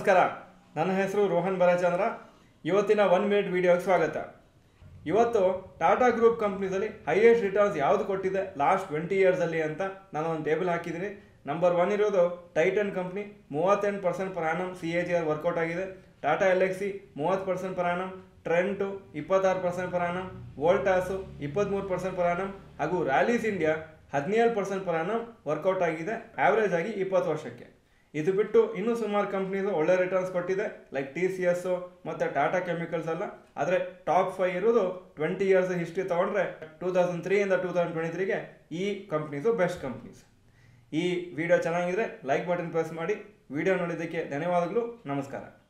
ನಮಸ್ಕಾರ ನನ್ನ ಹೆಸರು ರೋಹನ್ ಬರಚಂದ್ರ ಇವತ್ತಿನ ಒನ್ ಮಿನಿಟ್ ವಿಡಿಯೋಗೆ ಸ್ವಾಗತ ಇವತ್ತು ಟಾಟಾ ಗ್ರೂಪ್ ಕಂಪ್ನೀಸಲ್ಲಿ ಹೈಯೆಸ್ಟ್ ರಿಟರ್ನ್ಸ್ ಯಾವುದು ಕೊಟ್ಟಿದೆ ಲಾಸ್ಟ್ ಟ್ವೆಂಟಿ ಇಯರ್ಸಲ್ಲಿ ಅಂತ ನಾನು ಒಂದು ಟೇಬಲ್ ಹಾಕಿದ್ದೀನಿ ನಂಬರ್ ಒನ್ ಇರೋದು ಟೈಟನ್ ಕಂಪ್ನಿ ಮೂವತ್ತೆಂಟು percent per annum C A G R work out ಆಗಿದೆ ಟಾಟಾ ಎಲ್ ಎಕ್ಸಿ ಮೂವತ್ತು ಪರ್ಸೆಂಟ್ ಪರ್ ಆನಮ್ ಟ್ರೆಂಟು ಇಪ್ಪತ್ತಾರು ಪರ್ಸೆಂಟ್ ಪರ್ ಆನಮ್ ವೋಲ್ಟಾಸು ಇಪ್ಪತ್ತ್ಮೂರು ಪರ್ಸೆಂಟ್ ಪರ್ ಆನಮ್ ಹಾಗೂ ರ್ಯಾಲೀಸ್ ಇಂಡಿಯಾ ಹದಿನೇಳು ಪರ್ಸೆಂಟ್ ಪರ್ ಆನಮ್ ವರ್ಕೌಟ್ ಆಗಿದೆ ಆವ್ರೇಜ್ ಆಗಿ ಇಪ್ಪತ್ತು ವರ್ಷಕ್ಕೆ ಇದು ಬಿಟ್ಟು ಇನ್ನೂ ಸುಮಾರು ಕಂಪ್ನೀಸು ಒಳ್ಳೆ ರಿಟರ್ನ್ಸ್ ಕೊಟ್ಟಿದೆ ಲೈಕ್ ಟಿ ಸಿ ಎಸ್ಸು ಮತ್ತು ಟಾಟಾ ಕೆಮಿಕಲ್ಸ್ ಎಲ್ಲ ಆದರೆ ಟಾಪ್ ಫೈವ್ ಇರೋದು ಟ್ವೆಂಟಿ ಇಯರ್ಸ್ ಹಿಸ್ಟ್ರಿ ತೊಗೊಂಡ್ರೆ ಟೂ ತೌಸಂಡ್ ತ್ರೀಯಿಂದ ಟೂ ತೌಸಂಡ್ ಟ್ವೆಂಟಿ ತ್ರೀಗೆ ಈ ಕಂಪ್ನೀಸು ಬೆಸ್ಟ್ ಕಂಪ್ನೀಸ್ ಈ ವಿಡಿಯೋ ಚೆನ್ನಾಗಿದ್ರೆ ಲೈಕ್ ಬಟನ್ ಪ್ರೆಸ್ ಮಾಡಿ ವಿಡಿಯೋ ನೋಡಿದ್ದಕ್ಕೆ ಧನ್ಯವಾದಗಳು ನಮಸ್ಕಾರ